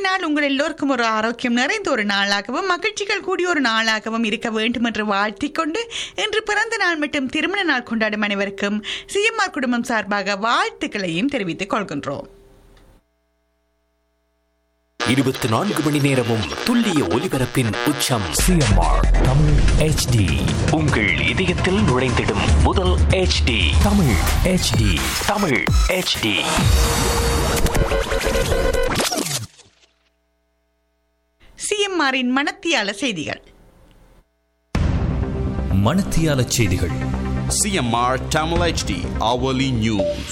நாள் உங்கள் எல்லோருக்கும் ஒரு ஆரோக்கியம் நிறைந்த ஒரு நாளாகவும் மகிழ்ச்சிகள் கூடிய ஒரு நாளாகவும் இருக்க வேண்டும் என்று வாழ்த்திக் கொண்டு இன்று பிறந்த நாள் மற்றும் திருமண நாள் கொண்டாடும் அனைவருக்கும் சிஎம்ஆர் குடும்பம் சார்பாக வாழ்த்துக்களையும் தெரிவித்துக் கொள்கின்றோம் இருபத்தி நான்கு மணி நேரமும் துல்லிய ஒலிபரப்பின் உச்சம் சிஎம்ஆர் தமிழ் ஹெச்டி உங்கள் இதயத்தில் நுழைந்திடும் முதல் HD Tamil HD Tamil HD சிஎம்ஆரின் மனத்தியால செய்திகள் மணத்தியால செய்திகள் CMR Tamil HD hourly news.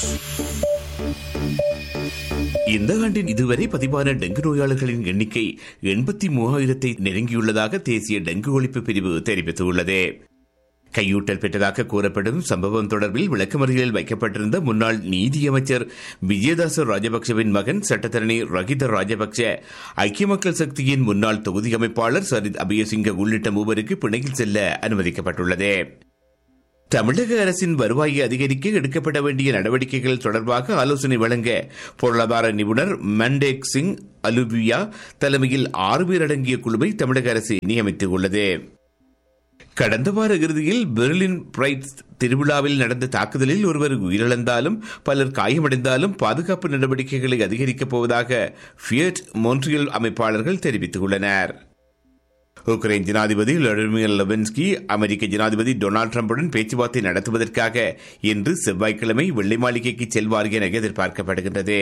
இந்த ஆண்டின் இதுவரை பதிவான டெங்கு நோயாளர்களின் எண்ணிக்கை எண்பத்தி மூவாயிரத்தை நெருங்கியுள்ளதாக தேசிய டெங்கு ஒழிப்பு பிரிவு தெரிவித்துள்ளது கையூட்டல் பெற்றதாக கூறப்படும் சம்பவம் தொடர்பில் விளக்கமறியலில் வைக்கப்பட்டிருந்த முன்னாள் நீதியமைச்சர் விஜயதாச ராஜபக்சவின் மகன் சட்டத்தரணி ரகித ராஜபக்ச ஐக்கிய மக்கள் சக்தியின் முன்னாள் தொகுதி அமைப்பாளர் சரித் அபயசிங்க உள்ளிட்ட மூவருக்கு பிணையில் செல்ல அனுமதிக்கப்பட்டுள்ளது தமிழக அரசின் வருவாயை அதிகரிக்க எடுக்கப்பட வேண்டிய நடவடிக்கைகள் தொடர்பாக ஆலோசனை வழங்க பொருளாதார நிபுணர் மண்டேக் சிங் அலுபியா தலைமையில் ஆறு பேர் அடங்கிய குழுவை தமிழக அரசு நியமித்துள்ளது கடந்த வார இறுதியில் பெர்லின் பிரைட் திருவிழாவில் நடந்த தாக்குதலில் ஒருவர் உயிரிழந்தாலும் பலர் காயமடைந்தாலும் பாதுகாப்பு நடவடிக்கைகளை அதிகரிக்கப் போவதாக ஃபியட் மோன்ட்ரியல் அமைப்பாளர்கள் தெரிவித்துள்ளனர் உக்ரைன் ஜனாதிபதி விளாடிமிர் லெவன்ஸ்கி அமெரிக்க ஜனாதிபதி டொனால்டு டிரம்புடன் பேச்சுவார்த்தை நடத்துவதற்காக இன்று செவ்வாய்க்கிழமை வெள்ளை மாளிகைக்கு செல்வார் என எதிர்பார்க்கப்படுகின்றது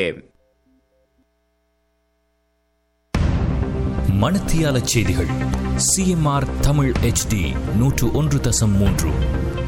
மணத்தியால செய்திகள் சிஎம்ஆர் தமிழ் ஹெச்டி நூற்று ஒன்று தசம் மூன்று